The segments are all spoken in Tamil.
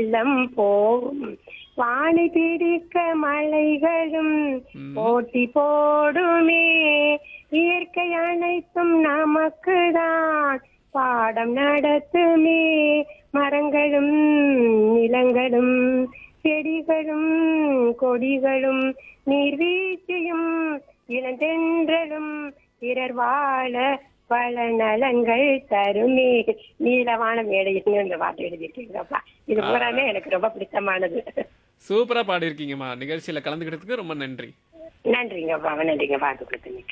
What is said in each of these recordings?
வெள்ளம் போகும் வாணி பிடிக்க மலைகளும் போட்டி போடுமே இயற்கை அனைத்தும் நமக்குதான் பாடம் நடத்துமே மரங்களும் நிலங்களும் செடிகளும் கொடிகளும் நீர்வீழ்ச்சியும் இளந்தென்றலும் பிறர் வாழ பல நலன்கள் தருமே நீளவான மேடையில் இந்த பாட்டு எழுதிருக்கீங்கப்பா இது பூராமே எனக்கு ரொம்ப பிடித்தமானது சூப்பரா பாடியிருக்கீங்கம்மா நிகழ்ச்சியில கலந்துக்கிட்டதுக்கு ரொம்ப நன்றி நன்றிங்கப்பா நன்றிங்க பாட்டு கொடுத்தீங்க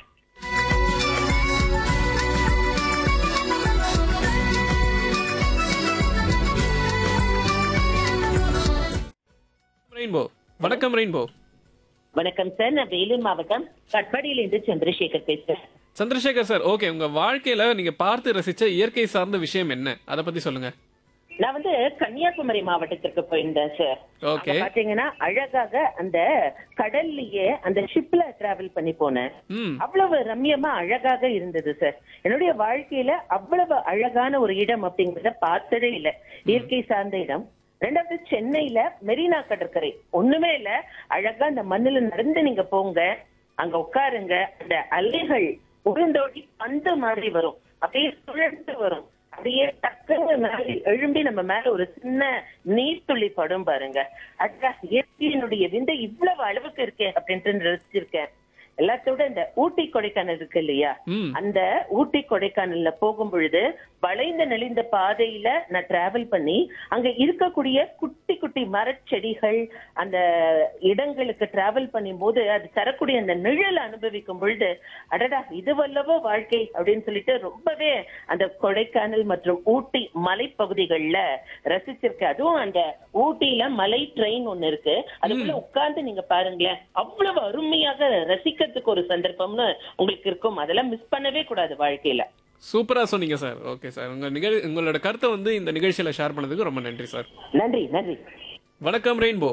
ரெயின்போ வணக்கம் ரெயின்போ வணக்கம் சார் நான் வேலூர் மாவட்டம் கட்பாடியிலிருந்து சந்திரசேகர் பேசுறேன் சந்திரசேகர் சார் ஓகே உங்க வாழ்க்கையில நீங்க பார்த்து ரசிச்ச இயற்கை சார்ந்த விஷயம் என்ன அத பத்தி சொல்லுங்க நான் வந்து கன்னியாகுமரி மாவட்டத்திற்கு போயிருந்தேன் சார் Okay. அங்க பாத்தீங்கன்னா அழகாக அந்த கடல்லயே அந்த ஷிப்ல டிராவல் பண்ணி போனேன் ம் அவ்வளவு ரம்யமா அழகாக இருந்தது சார் என்னுடைய வாழ்க்கையில அவ்வளவு அழகான ஒரு இடம் அப்படிங்கறத பார்த்ததே இல்ல இயற்கை சார்ந்த இடம் ரெண்டாவது சென்னையில மெரினா கடற்கரை ஒண்ணுமே இல்ல அழகா அந்த மண்ணுல நடந்து நீங்க போங்க அங்க உட்காருங்க அந்த அலைகள் உருண்டோடி பந்து மாதிரி வரும் அப்படியே சுழன்று வரும் அப்படியே டக்குன்னு மேல எழும்பி நம்ம மேல ஒரு சின்ன நீர்த்துளி படும் பாருங்க அக்கா இயற்கையினுடைய விந்தை இவ்வளவு அளவுக்கு இருக்கே அப்படின்ட்டு ரசிச்சிருக்கேன் எல்லாத்தோட இந்த ஊட்டி கொடைக்கானல் இருக்கு இல்லையா ம் அந்த ஊட்டி கொடைக்கானல்ல போகும் பொழுது வளைந்த நெளிந்த பாதையில நான் டிராவல் பண்ணி அங்க இருக்கக்கூடிய குட்டி குட்டி மரச்செடிகள் அந்த இடங்களுக்கு டிராவல் பண்ணும் போது அது தரக்கூடிய அந்த நிழல் அனுபவிக்கும் பொழுது அடடா இது வல்லவோ வாழ்க்கை அப்படின்னு சொல்லிட்டு ரொம்பவே அந்த கொடைக்கானல் மற்றும் ஊட்டி மலைப்பகுதிகள்ல ரசிச்சிருக்கேன் அதுவும் அந்த ஊட்டியில மலை ட்ரெயின் ஒண்ணு இருக்கு அதுக்குள்ள உட்கார்ந்து நீங்க பாருங்களேன் அவ்வளவு அருமையாக ரசிக்கிறதுக்கு ஒரு சந்தர்ப்பம்னு உங்களுக்கு இருக்கும் அதெல்லாம் மிஸ் பண்ணவே கூடாது வாழ்க்கையில சூப்பரா சொன்னீங்க சார் ஓகே சார் உங்க நிகழ் உங்களோட கருத்தை வந்து இந்த நிகழ்ச்சியில ஷேர் பண்ணதுக்கு ரொம்ப நன்றி சார் நன்றி நன்றி வணக்கம் ரெயின்போ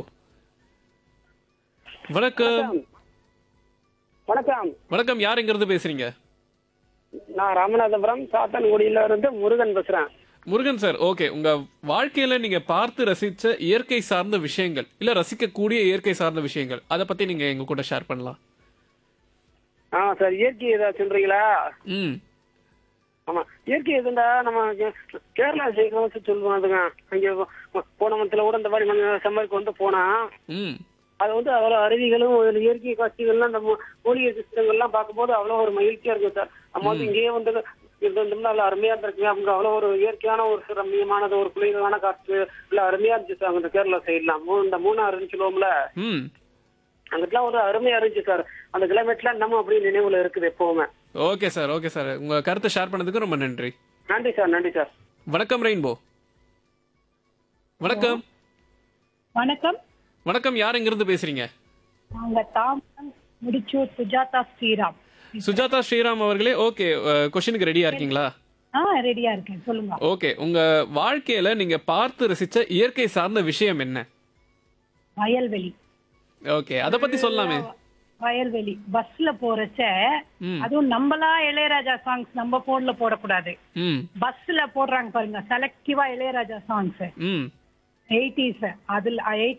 வணக்கம் வணக்கம் வணக்கம் யார் எங்க இருந்து பேசுறீங்க நான் ராமநாதபுரம் சாத்தன்குடியில இருந்து முருகன் பேசுறேன் முருகன் சார் ஓகே உங்க வாழ்க்கையில நீங்க பார்த்து ரசிச்ச இயற்கை சார்ந்த விஷயங்கள் இல்ல ரசிக்கக்கூடிய இயற்கை சார்ந்த விஷயங்கள் அத பத்தி நீங்க எங்க கூட ஷேர் பண்ணலாம் ஆ சார் இயற்கை ஏதாவது சொல்றீங்களா ம் ஆமா இயற்கை எதுண்டா நம்ம கே- கேரளா சைடு சொல்லுவோம் அதுங்க அங்கே போ- போன மந்தத்துல கூட இந்த மாதிரி மங்க- சம்மருக்கு வந்து போனா ம் அது வந்து அவ்வளவு அருவிகளும் ஒரு இயற்கை காட்சிகள்லாம் அந்த மூ- மூலிகை சிஸ்டங்கள்லாம் பார்க்கும்போது அவ்வளவு ஒரு மகிழ்ச்சியா இருக்கும் சார் நம்ம வந்து இங்கேயே வந்து இருந்தோம்னா நல்லா அருமையா இருந்திருக்குங்க அவங்க அவ்வளவு ஒரு இயற்கையான ஒரு ரம்மியமானது ஒரு குளிரான காற்று இல்ல அருமையா இருந்துச்சு சார் அந்த கேரளா சைட்லாம் இந்த மூணாறுன்னு சொல்லுவோம்ல ம் அங்கிட்டலாம் ஒரு அருமையா இருந்துச்சு சார் அந்த கிளைமேட்லாம் நம்ம அப்படியே நினைவுல இருக்குது எப்பவுமே ஓகே சார் ஓகே சார் உங்க கருத்தை ஷேர் பண்ணதுக்கு ரொம்ப நன்றி நன்றி சார் நன்றி சார் வணக்கம் ரெயின்போ வணக்கம் வணக்கம் வணக்கம் யார் எங்க இருந்து பேசுறீங்க நாங்க தாமரம் முடிச்சூர் சுஜாதா ஸ்ரீராம் சுஜாதா ஸ்ரீராம் அவர்களே ஓகே கொஸ்டினுக்கு ரெடியா இருக்கீங்களா ஆ ரெடியா இருக்கேன் சொல்லுங்க ஓகே உங்க வாழ்க்கையில நீங்க பார்த்து ரசிச்ச இயற்கை சார்ந்த விஷயம் என்ன வயல்வெளி ஓகே அத பத்தி சொல்லலாமே வயல்வெளி பஸ்ல போறச்ச ம். அதுவும் நம்மளா இளையராஜா சாங்ஸ் நம்ம போன்ல போடக்கூடாது ம் பஸ்ல போடுறாங்க பாருங்க செலக்டிவா இளையராஜா சாங்ஸ் ம் எயிட்டிஸ் அதுல எயிட்டி